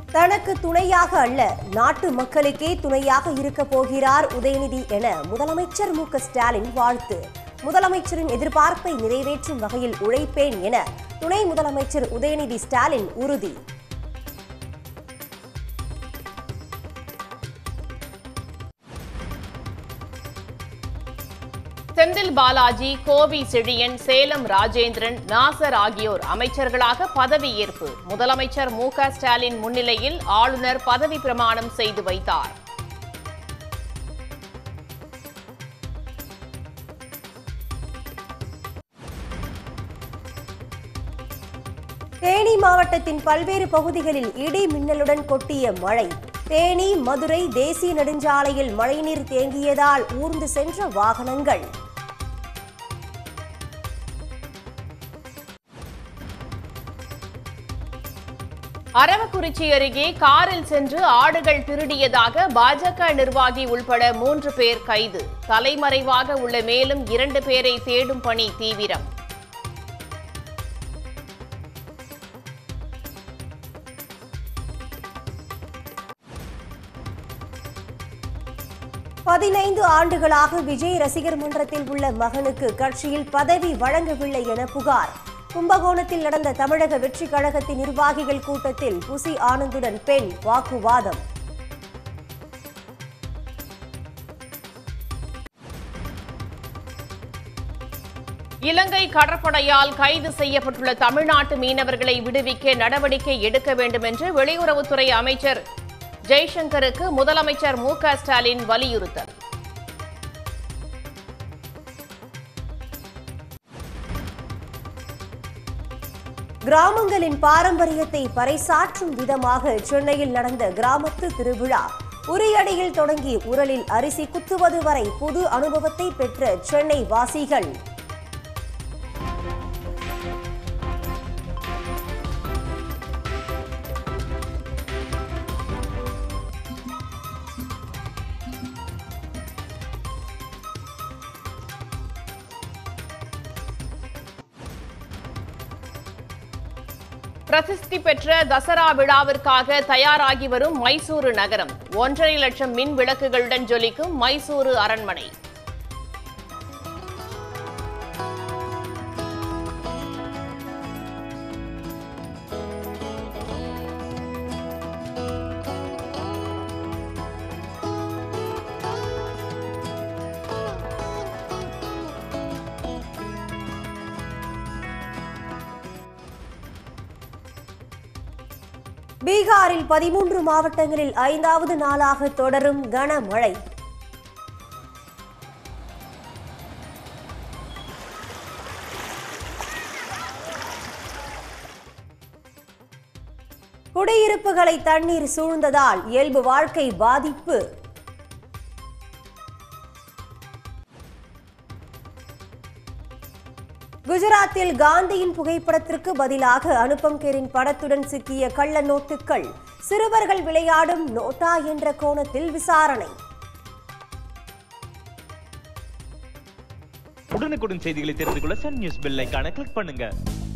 தனக்கு துணையாக அல்ல நாட்டு மக்களுக்கே துணையாக இருக்க போகிறார் உதயநிதி என முதலமைச்சர் மு க ஸ்டாலின் வாழ்த்து முதலமைச்சரின் எதிர்பார்ப்பை நிறைவேற்றும் வகையில் உழைப்பேன் என துணை முதலமைச்சர் உதயநிதி ஸ்டாலின் உறுதி செந்தில் பாலாஜி கோவி செழியன் சேலம் ராஜேந்திரன் நாசர் ஆகியோர் அமைச்சர்களாக பதவியேற்பு முதலமைச்சர் மு க ஸ்டாலின் முன்னிலையில் ஆளுநர் பதவி பிரமாணம் செய்து வைத்தார் தேனி மாவட்டத்தின் பல்வேறு பகுதிகளில் இடி மின்னலுடன் கொட்டிய மழை தேனி மதுரை தேசிய நெடுஞ்சாலையில் மழைநீர் தேங்கியதால் ஊர்ந்து சென்ற வாகனங்கள் அரவக்குறிச்சி அருகே காரில் சென்று ஆடுகள் திருடியதாக பாஜக நிர்வாகி உள்பட மூன்று பேர் கைது தலைமறைவாக உள்ள மேலும் இரண்டு பேரை தேடும் பணி தீவிரம் பதினைந்து ஆண்டுகளாக விஜய் ரசிகர் மன்றத்தில் உள்ள மகனுக்கு கட்சியில் பதவி வழங்கவில்லை என புகார் கும்பகோணத்தில் நடந்த தமிழக வெற்றிக் கழகத்தின் நிர்வாகிகள் கூட்டத்தில் புசி ஆனந்துடன் பெண் வாக்குவாதம் இலங்கை கடற்படையால் கைது செய்யப்பட்டுள்ள தமிழ்நாட்டு மீனவர்களை விடுவிக்க நடவடிக்கை எடுக்க வேண்டும் என்று வெளியுறவுத்துறை அமைச்சர் ஜெய்சங்கருக்கு முதலமைச்சர் மு க ஸ்டாலின் வலியுறுத்தல் கிராமங்களின் பாரம்பரியத்தை பறைசாற்றும் விதமாக சென்னையில் நடந்த கிராமத்து திருவிழா உரியடியில் தொடங்கி உரலில் அரிசி குத்துவது வரை புது அனுபவத்தை பெற்ற சென்னை வாசிகள் பிரசித்தி பெற்ற தசரா விழாவிற்காக தயாராகி வரும் மைசூரு நகரம் ஒன்றரை லட்சம் மின் விளக்குகளுடன் ஜொலிக்கும் மைசூரு அரண்மனை பீகாரில் பதிமூன்று மாவட்டங்களில் ஐந்தாவது நாளாக தொடரும் கனமழை குடியிருப்புகளை தண்ணீர் சூழ்ந்ததால் இயல்பு வாழ்க்கை பாதிப்பு குஜராத்தில் காந்தியின் புகைப்படத்திற்கு பதிலாக அனுபம் கேரின் படத்துடன் சிக்கிய கள்ள நோட்டுகள் சிறுவர்கள் விளையாடும் நோட்டா என்ற கோணத்தில் விசாரணை உடனுக்குடன் செய்திகளை தெரிந்து கொள்ள சன் நியூஸ் பெல் ஐகானை கிளிக் பண்ணுங்க